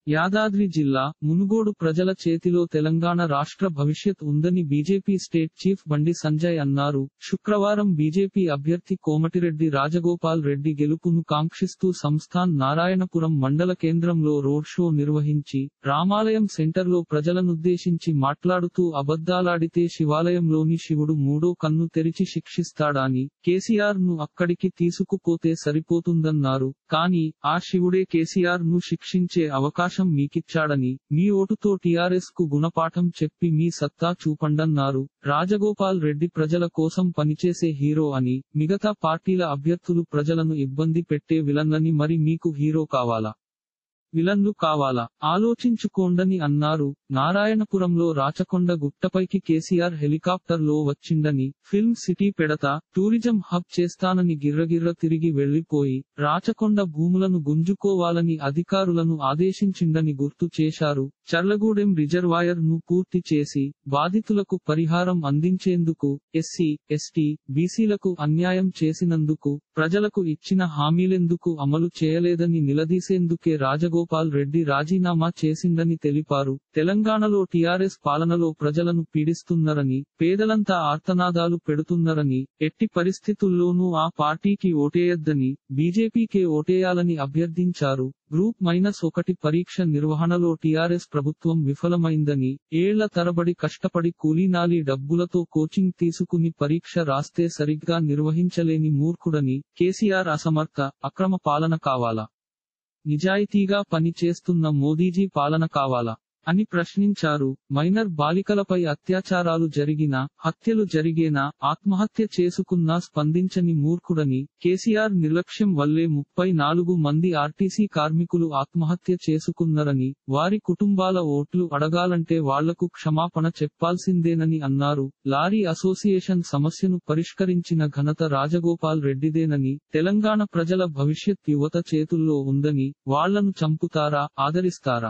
యాదాద్రి జిల్లా మునుగోడు ప్రజల చేతిలో తెలంగాణ రాష్ట్ర భవిష్యత్ ఉందని బీజేపీ స్టేట్ చీఫ్ బండి సంజయ్ అన్నారు శుక్రవారం బీజేపీ అభ్యర్థి కోమటిరెడ్డి రాజగోపాల్ రెడ్డి గెలుపును కాంక్షిస్తూ సంస్థాన్ నారాయణపురం మండల కేంద్రంలో రోడ్ షో నిర్వహించి రామాలయం సెంటర్లో ప్రజలనుద్దేశించి మాట్లాడుతూ అబద్ధాలాడితే శివాలయంలోని శివుడు మూడో కన్ను తెరిచి శిక్షిస్తాడాని కేసీఆర్ ను అక్కడికి తీసుకుపోతే సరిపోతుందన్నారు కానీ ఆ శివుడే కేసీఆర్ ను శిక్షించే అవకాశం మీకిచ్చాడని మీ ఓటుతో టీఆర్ఎస్ కు గుణపాఠం చెప్పి మీ సత్తా చూపండన్నారు రాజగోపాల్ రెడ్డి ప్రజల కోసం పనిచేసే హీరో అని మిగతా పార్టీల అభ్యర్థులు ప్రజలను ఇబ్బంది పెట్టే విలన్లని మరి మీకు హీరో కావాలా విలన్లు కావాలా ఆలోచించుకోండని అన్నారు నారాయణపురంలో రాచకొండ గుట్టపైకి కేసీఆర్ హెలికాప్టర్ లో వచ్చిండని ఫిల్మ్ సిటీ పెడతా టూరిజం హబ్ చేస్తానని గిర్రగిర్ర తిరిగి వెళ్లిపోయి రాచకొండ భూములను గుంజుకోవాలని అధికారులను ఆదేశించిండని గుర్తు చేశారు చర్లగూడెం రిజర్వాయర్ ను పూర్తి చేసి బాధితులకు పరిహారం అందించేందుకు ఎస్సీ ఎస్టీ బీసీలకు అన్యాయం చేసినందుకు ప్రజలకు ఇచ్చిన హామీలెందుకు అమలు చేయలేదని నిలదీసేందుకే రాజగోపాల్ రెడ్డి రాజీనామా చేసిందని తెలిపారు తెలంగాణలో టీఆర్ఎస్ పాలనలో ప్రజలను పీడిస్తున్నారని పేదలంతా ఆర్తనాదాలు పెడుతున్నారని ఎట్టి పరిస్థితుల్లోనూ ఆ పార్టీకి ఓటేయొద్దని బీజేపీకే ఓటేయాలని అభ్యర్థించారు గ్రూప్ మైనస్ ఒకటి పరీక్ష నిర్వహణలో టీఆర్ఎస్ ప్రభుత్వం విఫలమైందని ఏళ్ల తరబడి కష్టపడి కూలీనాలి డబ్బులతో కోచింగ్ తీసుకుని పరీక్ష రాస్తే సరిగ్గా నిర్వహించలేని మూర్ఖుడని కేసీఆర్ అసమర్థ అక్రమ పాలన కావాలా నిజాయితీగా పని చేస్తున్న మోదీజీ పాలన కావాలా అని ప్రశ్నించారు మైనర్ బాలికలపై అత్యాచారాలు జరిగినా హత్యలు జరిగేనా ఆత్మహత్య చేసుకున్నా స్పందించని మూర్ఖుడని కేసీఆర్ నిర్లక్ష్యం వల్లే ముప్పై నాలుగు మంది ఆర్టీసీ కార్మికులు ఆత్మహత్య చేసుకున్నారని వారి కుటుంబాల ఓట్లు అడగాలంటే వాళ్లకు క్షమాపణ చెప్పాల్సిందేనని అన్నారు లారీ అసోసియేషన్ సమస్యను పరిష్కరించిన ఘనత రాజగోపాల్ రెడ్డిదేనని తెలంగాణ ప్రజల భవిష్యత్ యువత చేతుల్లో ఉందని వాళ్లను చంపుతారా ఆదరిస్తారా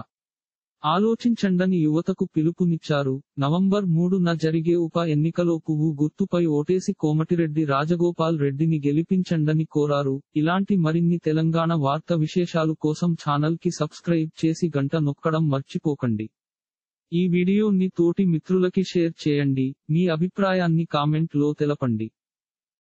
ఆలోచించండని యువతకు పిలుపునిచ్చారు నవంబర్ మూడున జరిగే ఉప ఎన్నికలో పువ్వు గుర్తుపై ఓటేసి కోమటిరెడ్డి రాజగోపాల్ రెడ్డిని గెలిపించండని కోరారు ఇలాంటి మరిన్ని తెలంగాణ వార్త విశేషాలు కోసం ఛానల్ కి సబ్స్క్రైబ్ చేసి గంట నొక్కడం మర్చిపోకండి ఈ వీడియోని తోటి మిత్రులకి షేర్ చేయండి మీ అభిప్రాయాన్ని కామెంట్ లో తెలపండి